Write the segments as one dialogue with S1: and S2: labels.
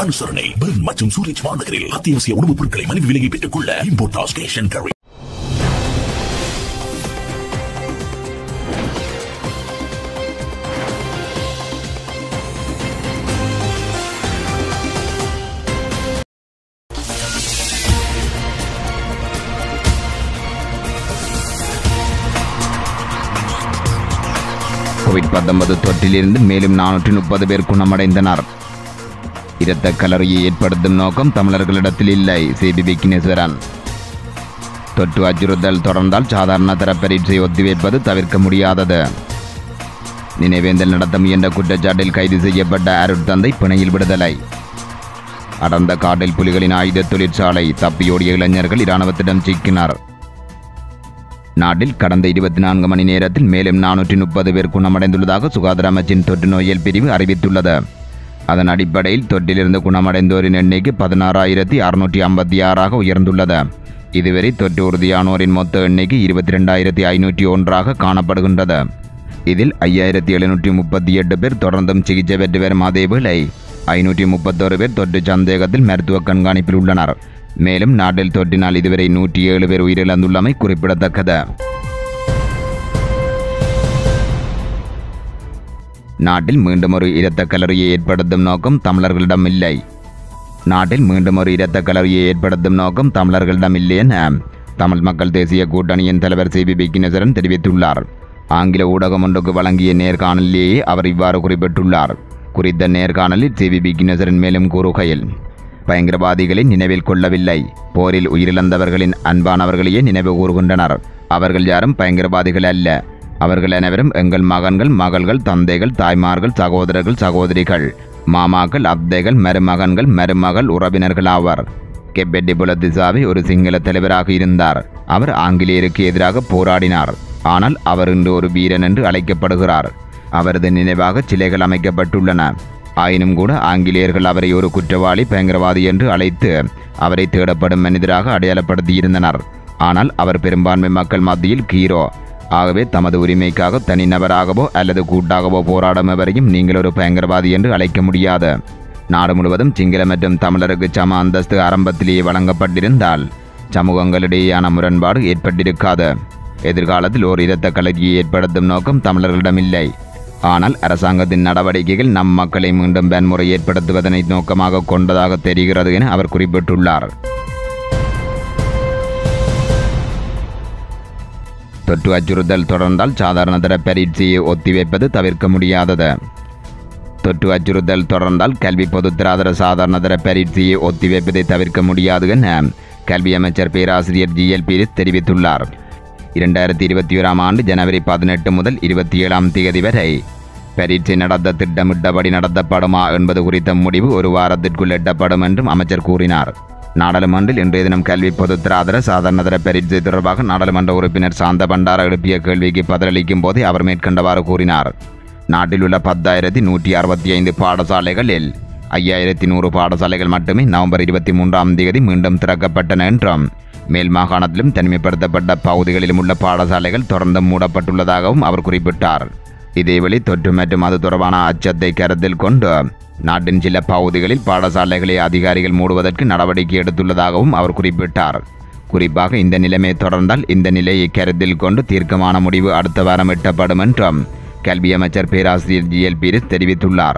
S1: அனுசரணை பெர்ன் மற்றும் சூரிச் மாநகரில் அத்தியாவசிய உணவுப் பொருட்களை மலிவு விலையை பெற்றுக் கொள்ள இம்போர்டாஸ் கேஷ் அண்ட் கேரி
S2: கோவிட் பத்தொன்பது தொற்றிலிருந்து மேலும் நானூற்றி முப்பது பேர் குணமடைந்தனர் இரத்த கலரியை ஏற்படுத்தும் நோக்கம் தமிழர்களிடத்தில் இல்லை சிபி விக்னேஸ்வரன் தொற்று அச்சுறுத்தல் தொடர்ந்தால் சாதாரண தர பரீட்சை ஒத்திவைப்பது தவிர்க்க முடியாதது நினைவேந்தல் நடத்த முயன்ற குற்றச்சாட்டில் கைது செய்யப்பட்ட அருட்தந்தை பிணையில் விடுதலை அடர்ந்த காட்டில் புலிகளின் ஆயுத தொழிற்சாலை தப்பியோடிய இளைஞர்கள் இராணுவத்திடம் சிக்கினர் நாட்டில் கடந்த இருபத்தி நான்கு மணி நேரத்தில் மேலும் நானூற்றி முப்பது பேர் குணமடைந்துள்ளதாக சுகாதார அமைச்சின் தொற்று நோயியல் பிரிவு அறிவித்துள்ளது அதன் அடிப்படையில் தொற்றிலிருந்து குணமடைந்தோரின் எண்ணிக்கை பதினாறாயிரத்தி அறுநூற்றி ஐம்பத்தி ஆறாக உயர்ந்துள்ளது இதுவரை தொற்று உறுதியானோரின் மொத்த எண்ணிக்கை இருபத்தி ரெண்டாயிரத்தி ஐநூற்றி ஒன்றாக காணப்படுகின்றது இதில் ஐயாயிரத்தி எழுநூற்றி முப்பத்தி எட்டு பேர் தொடர்ந்தும் சிகிச்சை பெற்று வரும் அதேவேளை ஐநூற்றி முப்பத்தோரு பேர் தொற்று சந்தேகத்தில் மருத்துவ கண்காணிப்பில் உள்ளனர் மேலும் நாட்டில் தொற்றினால் இதுவரை நூற்றி ஏழு பேர் உயிரிழந்துள்ளமை குறிப்பிடத்தக்கது நாட்டில் மீண்டும் ஒரு இரத்த கலரியை ஏற்படுத்தும் நோக்கம் தமிழர்களிடம் இல்லை நாட்டில் மீண்டும் ஒரு இரத்த கலரியை ஏற்படுத்தும் நோக்கம் தமிழர்களிடம் இல்லை என தமிழ் மக்கள் தேசிய கூட்டணியின் தலைவர் சி பி விக்னேஸ்வரன் தெரிவித்துள்ளார் ஆங்கில ஊடகம் ஒன்றுக்கு வழங்கிய நேர்காணலிலேயே அவர் இவ்வாறு குறிப்பிட்டுள்ளார் குறித்த நேர்காணலில் சி வி விக்னேஸ்வரன் மேலும் கூறுகையில் பயங்கரவாதிகளை நினைவில் கொள்ளவில்லை போரில் உயிரிழந்தவர்களின் அன்பானவர்களையே நினைவு கூறுகின்றனர் அவர்கள் யாரும் பயங்கரவாதிகள் அல்ல அவர்கள் அனைவரும் எங்கள் மகன்கள் மகள்கள் தந்தைகள் தாய்மார்கள் சகோதரர்கள் சகோதரிகள் மாமாக்கள் அத்தைகள் மருமகன்கள் மருமகள் உறவினர்கள் ஆவர் கெப்பெட்டி புலத்திசாவி ஒரு சிங்கள தலைவராக இருந்தார் அவர் ஆங்கிலேயருக்கு எதிராக போராடினார் ஆனால் அவர் இன்று ஒரு வீரன் என்று அழைக்கப்படுகிறார் அவரது நினைவாக சிலைகள் அமைக்கப்பட்டுள்ளன ஆயினும் கூட ஆங்கிலேயர்கள் அவரை ஒரு குற்றவாளி பயங்கரவாதி என்று அழைத்து அவரை தேடப்படும் மனிதராக அடையாளப்படுத்தியிருந்தனர் ஆனால் அவர் பெரும்பான்மை மக்கள் மத்தியில் ஹீரோ ஆகவே தமது உரிமைக்காக தனிநபராகவோ அல்லது கூட்டாகவோ போராடும் எவரையும் நீங்கள் ஒரு பயங்கரவாதி என்று அழைக்க முடியாது நாடு முழுவதும் சிங்கள மற்றும் தமிழருக்கு சம அந்தஸ்து ஆரம்பத்திலேயே வழங்கப்பட்டிருந்தால் சமூகங்களிடையேயான முரண்பாடு ஏற்பட்டிருக்காது எதிர்காலத்தில் ஓர் இரத்த கலரியை ஏற்படுத்தும் நோக்கம் தமிழர்களிடம் இல்லை ஆனால் அரசாங்கத்தின் நடவடிக்கைகள் நம் மக்களை மீண்டும் வன்முறை ஏற்படுத்துவதனை நோக்கமாக கொண்டதாக தெரிகிறது என அவர் குறிப்பிட்டுள்ளார் தொற்று அச்சுறுத்தல் தொடர்ந்தால் சாதாரண தர பரீட்சையை ஒத்திவைப்பது தவிர்க்க முடியாதது தொற்று அச்சுறுத்தல் தொடர்ந்தால் கல்வி பொதுத்தராதர சாதாரண தர பரீட்சையை ஒத்திவைப்பதை தவிர்க்க முடியாது என கல்வி அமைச்சர் பேராசிரியர் ஜி எல் பீரிஸ் தெரிவித்துள்ளார் இரண்டாயிரத்தி இருபத்தி ஓராம் ஆண்டு ஜனவரி பதினெட்டு முதல் இருபத்தி ஏழாம் தேதி வரை பரீட்சை நடத்த திட்டமிட்டபடி நடத்தப்படுமா என்பது குறித்த முடிவு ஒரு வாரத்திற்குள் எட்டப்படும் என்றும் அமைச்சர் கூறினார் நாடாளுமன்றில் இன்றைய தினம் கல்வி பொதுத்தராதர சாதாரணதர பரீட்சை தொடர்பாக நாடாளுமன்ற உறுப்பினர் சாந்த பண்டார எழுப்பிய கேள்விக்கு பதிலளிக்கும் போதே அவர் மேற்கண்டவாறு கூறினார் நாட்டில் உள்ள பத்தாயிரத்தி நூற்றி அறுபத்தி ஐந்து பாடசாலைகளில் ஐயாயிரத்தி நூறு பாடசாலைகள் மட்டுமே நவம்பர் இருபத்தி மூன்றாம் தேதி மீண்டும் திறக்கப்பட்டன என்றும் மேல் மாகாணத்திலும் தனிமைப்படுத்தப்பட்ட பகுதிகளிலும் உள்ள பாடசாலைகள் தொடர்ந்து மூடப்பட்டுள்ளதாகவும் அவர் குறிப்பிட்டார் இதேவேளை தொற்று மற்றும் அது தொடர்பான அச்சத்தை கருத்தில் கொண்டு நாட்டின் சில பகுதிகளில் பாடசாலைகளை அதிகாரிகள் மூடுவதற்கு நடவடிக்கை எடுத்துள்ளதாகவும் அவர் குறிப்பிட்டார் குறிப்பாக இந்த நிலைமை தொடர்ந்தால் இந்த நிலையை கருத்தில் கொண்டு தீர்க்கமான முடிவு அடுத்த வாரம் எட்டப்படும் என்றும் கல்வி அமைச்சர் பேராசிரியர் ஜி எல் பீரிஸ் தெரிவித்துள்ளார்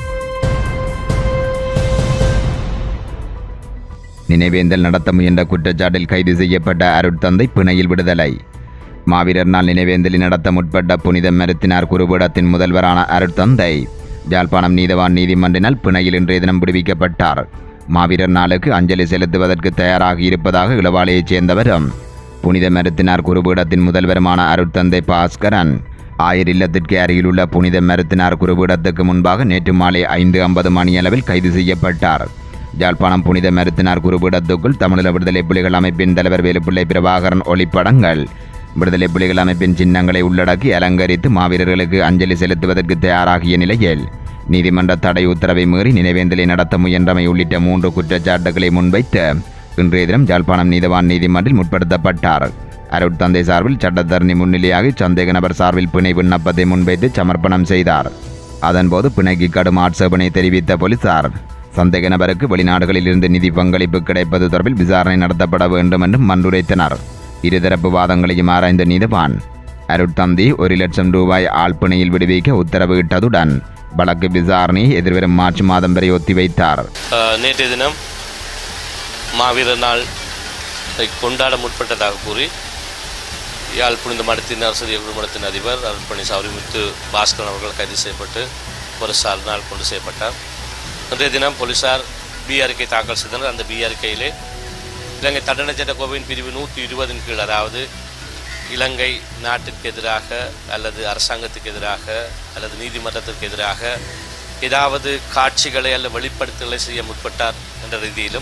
S2: நினைவேந்தல் நடத்த முயன்ற குற்றச்சாட்டில் கைது செய்யப்பட்ட அருட்தந்தை பிணையில் விடுதலை மாவீரர் நாள் நினைவேந்தலில் நடத்த முற்பட்ட புனித மருத்தினார் குருபீடத்தின் முதல்வரான அருட்தந்தை யாழ்ப்பாணம் நீதவான் நீதிமன்றினால் பிணையில் இன்றைய தினம் விடுவிக்கப்பட்டார் மாவீரர் நாளுக்கு அஞ்சலி செலுத்துவதற்கு தயாராகி இருப்பதாக இளவாலையைச் சேர்ந்தவரும் புனித மருத்தினார் குருபீடத்தின் முதல்வருமான அருட்தந்தை பாஸ்கரன் ஆயர் இல்லத்திற்கு அருகிலுள்ள புனித மருத்தினார் குருபீடத்துக்கு முன்பாக நேற்று மாலை ஐந்து ஐம்பது மணியளவில் கைது செய்யப்பட்டார் யாழ்ப்பாணம் புனித மருத்தினார் குருபீடத்துக்குள் தமிழீழ விடுதலை புலிகள் அமைப்பின் தலைவர் வேலுப்பிள்ளை பிரபாகரன் ஒளிப்படங்கள் விடுதலை புலிகள் அமைப்பின் சின்னங்களை உள்ளடக்கி அலங்கரித்து மாவீரர்களுக்கு அஞ்சலி செலுத்துவதற்கு தயாராகிய நிலையில் நீதிமன்ற தடை உத்தரவை மீறி நினைவேந்தலை நடத்த முயன்றமை உள்ளிட்ட மூன்று குற்றச்சாட்டுகளை முன்வைத்து இன்றைய தினம் யாழ்ப்பாணம் நீதவான் நீதிமன்றில் முற்படுத்தப்பட்டார் அருட்தந்தை சார்பில் சட்டத்தரணி முன்னிலையாகி சந்தேக நபர் சார்பில் பிணை விண்ணப்பத்தை முன்வைத்து சமர்ப்பணம் செய்தார் அதன்போது பிணைக்கு கடும் ஆட்சேபனை தெரிவித்த போலீசார் சந்தேக நபருக்கு வெளிநாடுகளில் இருந்து நிதி பங்களிப்பு கிடைப்பது தொடர்பில் விசாரணை நடத்தப்பட வேண்டும் என்றும் மன்றுரைத்தனர் இருதரப்பு வாதங்களையும் ஆராய்ந்த நீதிவான் அருட்தந்தி ஒரு லட்சம் ரூபாய் ஆழ்பிணையில் விடுவிக்க உத்தரவிட்டதுடன் வழக்கு விசாரணையை எதிர்வரும் மார்ச் மாதம் வரை ஒத்திவைத்தார்
S3: அஹ், நேற்றைய தினம் மாவீரர் நாள் கொண்டாட முற்பட்டதாக கூறி யாழ் புனித மடத்தின் அரசியல் குழுமடத்தின் அதிபர் அருள்பணி சௌரிமுத்து பாஸ்கரன் அவர்கள் கைது செய்யப்பட்டு போலீசார் நாள் கொண்டு செய்யப்பட்டார் இன்றைய தினம் போலீசார் பி அறிக்கை தாக்கல் செய்தனர் அந்த பி அறிக்கையிலே இலங்கை தண்டனை சட்ட கோவையின் பிரிவு நூற்றி இருபதின் கீழ் அதாவது இலங்கை நாட்டிற்கு எதிராக அல்லது அரசாங்கத்துக்கு எதிராக அல்லது நீதிமன்றத்திற்கு எதிராக ஏதாவது காட்சிகளை அல்லது வெளிப்படுத்தலை செய்ய முற்பட்டார் என்ற ரீதியிலும்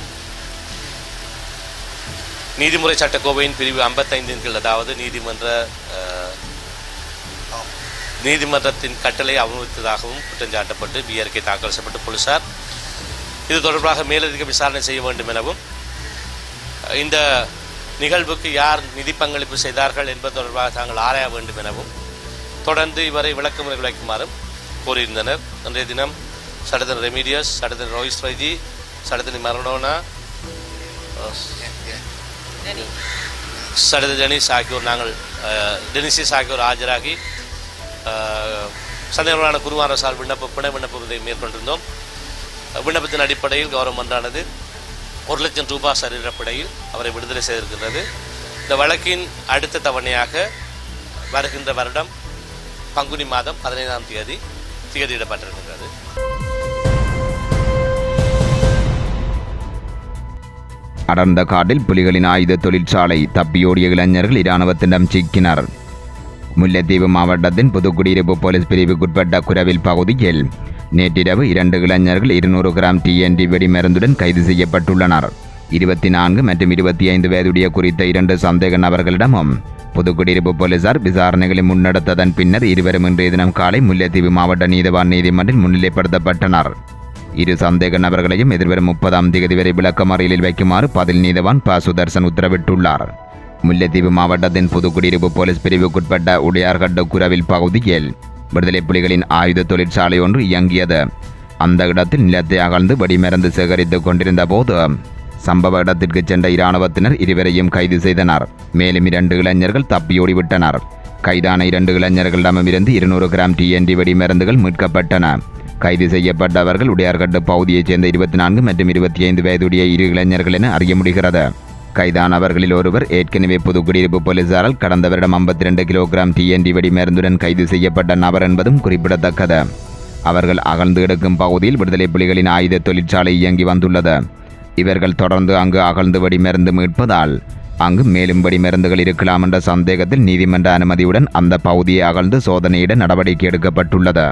S3: நீதிமுறை சட்டக்கோவையின் பிரிவு ஐம்பத்தைந்தின் கீழ் அதாவது நீதிமன்ற அஹ், நீதிமன்றத்தின் கட்டளை அவமதித்ததாகவும் குற்றம் சாட்டப்பட்டு பிஆர்கே தாக்கல் செய்யப்பட்டு போலீசார் இது தொடர்பாக மேலதிக விசாரணை செய்ய வேண்டும் எனவும் இந்த நிகழ்வுக்கு யார் நிதி பங்களிப்பு செய்தார்கள் என்பது தொடர்பாக தாங்கள் ஆராய வேண்டும் எனவும் தொடர்ந்து இவரை விளக்கமுறை விளக்குமாறும் கோரியிருந்தனர் அன்றைய தினம் சடதன் ரெமீடியஸ் சடதன் ரோஹிஸ் வைஜி சடதன் மரணோனா சடத டெனிஸ் ஆகியோர் நாங்கள் அஹ், டெனிசிஸ் ஆகியோர் ஆஜராகி அஹ், சந்தேகமான குருவான சால் விண்ணப்ப பிணை விண்ணப்பத்தை மேற்கொண்டிருந்தோம் விண்ணப்பத்தின் அடிப்படையில் கவர்மெண்டானது ஒரு லட்சம் ரூபாய் சரீரப்படையில் அவரை விடுதலை செய்திருக்கின்றது இந்த வழக்கின் அடுத்த தவணையாக வருகின்ற வருடம் பங்குனி மாதம் பதினைந்தாம் தேதி தேதியிடப்பட்டிருக்கின்றது
S2: அடர்ந்த காட்டில் புலிகளின் ஆயுத தொழிற்சாலை தப்பியோடிய இளைஞர்கள் இராணுவத்திடம் சிக்கினர் முல்லைத்தீவு மாவட்டத்தின் புதுக்குடியிருப்பு போலீஸ் பிரிவுக்குட்பட்ட குரவில் பகுதியில் நேற்றிரவு இரண்டு இளைஞர்கள் இருநூறு கிராம் டிஎன்டி வெடிமருந்துடன் கைது செய்யப்பட்டுள்ளனர் இருபத்தி நான்கு மற்றும் இருபத்தி ஐந்து வயதுடைய குறித்த இரண்டு சந்தேக நபர்களிடமும் புதுக்குடியிருப்பு போலீசார் விசாரணைகளை முன்னெடுத்ததன் பின்னர் இருவரும் இன்றைய தினம் காலை முல்லைத்தீவு மாவட்ட நீதவான் நீதிமன்றில் முன்னிலைப்படுத்தப்பட்டனர் இரு சந்தேக நபர்களையும் எதிர்வரும் முப்பதாம் தேதி வரை விளக்கமறியலில் வைக்குமாறு பதில் நீதவான் ப சுதர்சன் உத்தரவிட்டுள்ளார் முல்லைத்தீவு மாவட்டத்தின் புதுக்குடியிருப்பு போலீஸ் பிரிவுக்குட்பட்ட உடையார்கட்டு குரவில் பகுதியில் விடுதலை புலிகளின் ஆயுத தொழிற்சாலை ஒன்று இயங்கியது அந்த இடத்தில் நிலத்தை அகழ்ந்து வெடிமருந்து சேகரித்துக் கொண்டிருந்த போது சம்பவ இடத்திற்கு சென்ற இராணுவத்தினர் இருவரையும் கைது செய்தனர் மேலும் இரண்டு இளைஞர்கள் தப்பியோடிவிட்டனர் கைதான இரண்டு இளைஞர்களிடமிருந்து இருநூறு கிராம் டிஎன்டி வெடிமருந்துகள் மீட்கப்பட்டன கைது செய்யப்பட்டவர்கள் உடையார்கட்டு பகுதியைச் சேர்ந்த இருபத்தி நான்கு மற்றும் இருபத்தி ஐந்து வயதுடைய இரு இளைஞர்கள் என அறிய முடிகிறது கைதானவர்களில் ஒருவர் ஏற்கனவே புதுக்குடியிருப்பு போலீசாரால் கடந்த வருடம் ஐம்பத்தி ரெண்டு கிலோகிராம் டிஎன்டி வெடிமருந்துடன் கைது செய்யப்பட்ட நபர் என்பதும் குறிப்பிடத்தக்கது அவர்கள் அகழ்ந்து எடுக்கும் பகுதியில் விடுதலை புலிகளின் ஆயுத தொழிற்சாலை இயங்கி வந்துள்ளது இவர்கள் தொடர்ந்து அங்கு அகழ்ந்து வெடிமருந்து மீட்பதால் அங்கு மேலும் வெடிமருந்துகள் இருக்கலாம் என்ற சந்தேகத்தில் நீதிமன்ற அனுமதியுடன் அந்த பகுதியை அகழ்ந்து சோதனையிட நடவடிக்கை எடுக்கப்பட்டுள்ளது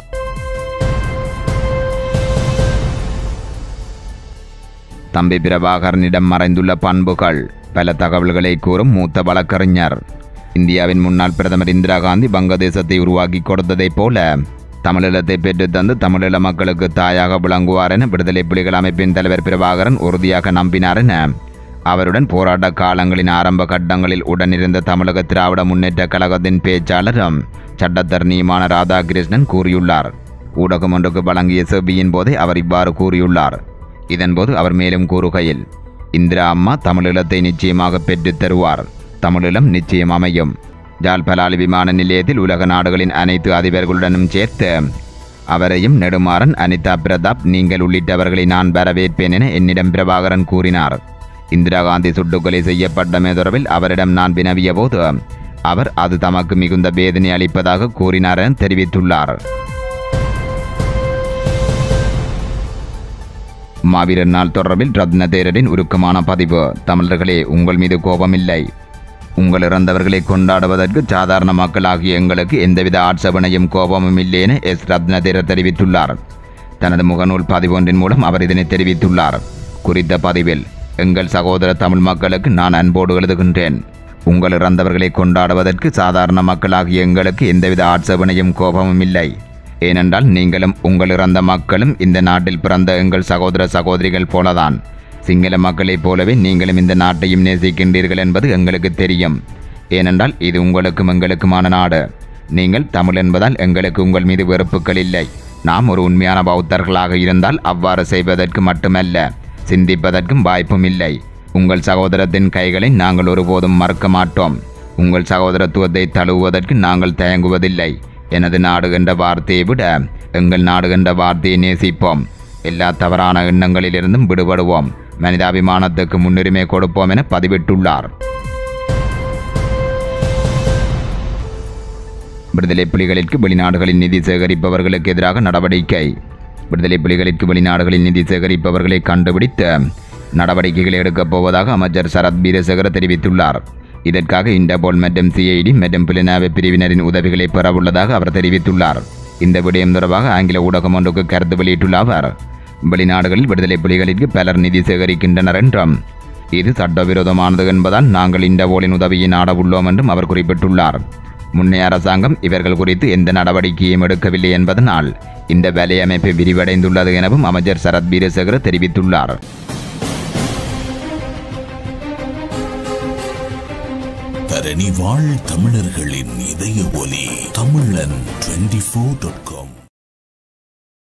S2: தம்பி பிரபாகரனிடம் மறைந்துள்ள பண்புகள் பல தகவல்களை கூறும் மூத்த வழக்கறிஞர் இந்தியாவின் முன்னாள் பிரதமர் இந்திரா காந்தி வங்கதேசத்தை உருவாக்கி கொடுத்ததைப் போல தமிழீழத்தை பெற்றுத்தந்து தமிழீழ மக்களுக்கு தாயாக விளங்குவார் என விடுதலை புலிகள் அமைப்பின் தலைவர் பிரபாகரன் உறுதியாக நம்பினார் என அவருடன் போராட்ட காலங்களின் ஆரம்ப கட்டங்களில் உடனிருந்த தமிழக திராவிட முன்னேற்ற கழகத்தின் பேச்சாளரும் சட்டத்தரணியுமான ராதாகிருஷ்ணன் கூறியுள்ளார் ஊடகம் ஒன்றுக்கு வழங்கிய செவ்வியின் போதே அவர் இவ்வாறு கூறியுள்ளார் இதன்போது அவர் மேலும் கூறுகையில் இந்திரா அம்மா தமிழீழத்தை நிச்சயமாக பெற்றுத் தருவார் தமிழீழம் நிச்சயம் அமையும் ஜால் பலாலி விமான நிலையத்தில் உலக நாடுகளின் அனைத்து அதிபர்களுடனும் சேர்த்து அவரையும் நெடுமாறன் அனிதா பிரதாப் நீங்கள் உள்ளிட்டவர்களை நான் வரவேற்பேன் என என்னிடம் பிரபாகரன் கூறினார் இந்திரா காந்தி சுட்டுக்கொலை செய்யப்பட்டமை தொடர்பில் அவரிடம் நான் வினவிய போது அவர் அது தமக்கு மிகுந்த வேதனை அளிப்பதாக கூறினார் என தெரிவித்துள்ளார் மாவீரர் நாள் தொடர்பில் ரத்ன தேரரின் உருக்கமான பதிவு தமிழர்களே உங்கள் மீது கோபமில்லை உங்கள் இறந்தவர்களை கொண்டாடுவதற்கு சாதாரண மக்களாகிய எங்களுக்கு எந்தவித ஆட்சேபனையும் கோபமும் இல்லை என எஸ் ரத்ன தேரர் தெரிவித்துள்ளார் தனது முகநூல் பதிவொன்றின் மூலம் அவர் இதனை தெரிவித்துள்ளார் குறித்த பதிவில் எங்கள் சகோதர தமிழ் மக்களுக்கு நான் அன்போடு எழுதுகின்றேன் உங்கள் இறந்தவர்களை கொண்டாடுவதற்கு சாதாரண மக்களாகிய எங்களுக்கு எந்தவித ஆட்சேபனையும் கோபமும் இல்லை ஏனென்றால் நீங்களும் உங்கள் இறந்த மக்களும் இந்த நாட்டில் பிறந்த எங்கள் சகோதர சகோதரிகள் போலதான் சிங்கள மக்களைப் போலவே நீங்களும் இந்த நாட்டையும் நேசிக்கின்றீர்கள் என்பது எங்களுக்கு தெரியும் ஏனென்றால் இது உங்களுக்கும் எங்களுக்குமான நாடு நீங்கள் தமிழ் என்பதால் எங்களுக்கு உங்கள் மீது வெறுப்புகள் இல்லை நாம் ஒரு உண்மையான பௌத்தர்களாக இருந்தால் அவ்வாறு செய்வதற்கு மட்டுமல்ல சிந்திப்பதற்கும் வாய்ப்பும் இல்லை உங்கள் சகோதரத்தின் கைகளை நாங்கள் ஒருபோதும் மறக்க மாட்டோம் உங்கள் சகோதரத்துவத்தை தழுவுவதற்கு நாங்கள் தயங்குவதில்லை எனது நாடு என்ற வார்த்தையை விட எங்கள் நாடு என்ற வார்த்தையை நேசிப்போம் எல்லா தவறான எண்ணங்களிலிருந்தும் விடுபடுவோம் மனிதாபிமானத்துக்கு முன்னுரிமை கொடுப்போம் என பதிவிட்டுள்ளார் விடுதலை புலிகளிற்கு வெளிநாடுகளில் நிதி சேகரிப்பவர்களுக்கு எதிராக நடவடிக்கை விடுதலை புலிகளிற்கு வெளிநாடுகளில் நிதி சேகரிப்பவர்களை கண்டுபிடித்து நடவடிக்கைகளை எடுக்கப் போவதாக அமைச்சர் சரத் வீரசேகர தெரிவித்துள்ளார் இதற்காக இண்டபோல் மற்றும் சிஐடி மற்றும் புலனாய்வு பிரிவினரின் உதவிகளை பெறவுள்ளதாக அவர் தெரிவித்துள்ளார் இந்த விடயம் தொடர்பாக ஆங்கில ஊடகம் ஒன்றுக்கு கருத்து வெளியிட்டுள்ள அவர் வெளிநாடுகளில் விடுதலை புலிகளிற்கு பலர் நிதி சேகரிக்கின்றனர் என்றும் இது சட்டவிரோதமானது என்பதால் நாங்கள் இண்டபோலின் உதவியை நாட உள்ளோம் என்றும் அவர் குறிப்பிட்டுள்ளார் முன்னைய அரசாங்கம் இவர்கள் குறித்து எந்த நடவடிக்கையும் எடுக்கவில்லை என்பதனால் இந்த வேலையமைப்பு விரிவடைந்துள்ளது எனவும் அமைச்சர் சரத் வீரசேகர தெரிவித்துள்ளார்
S1: தரணி வாழ் தமிழர்களின் இதய ஒலி தமிழன் டுவெண்டி ஃபோர் டாட் காம்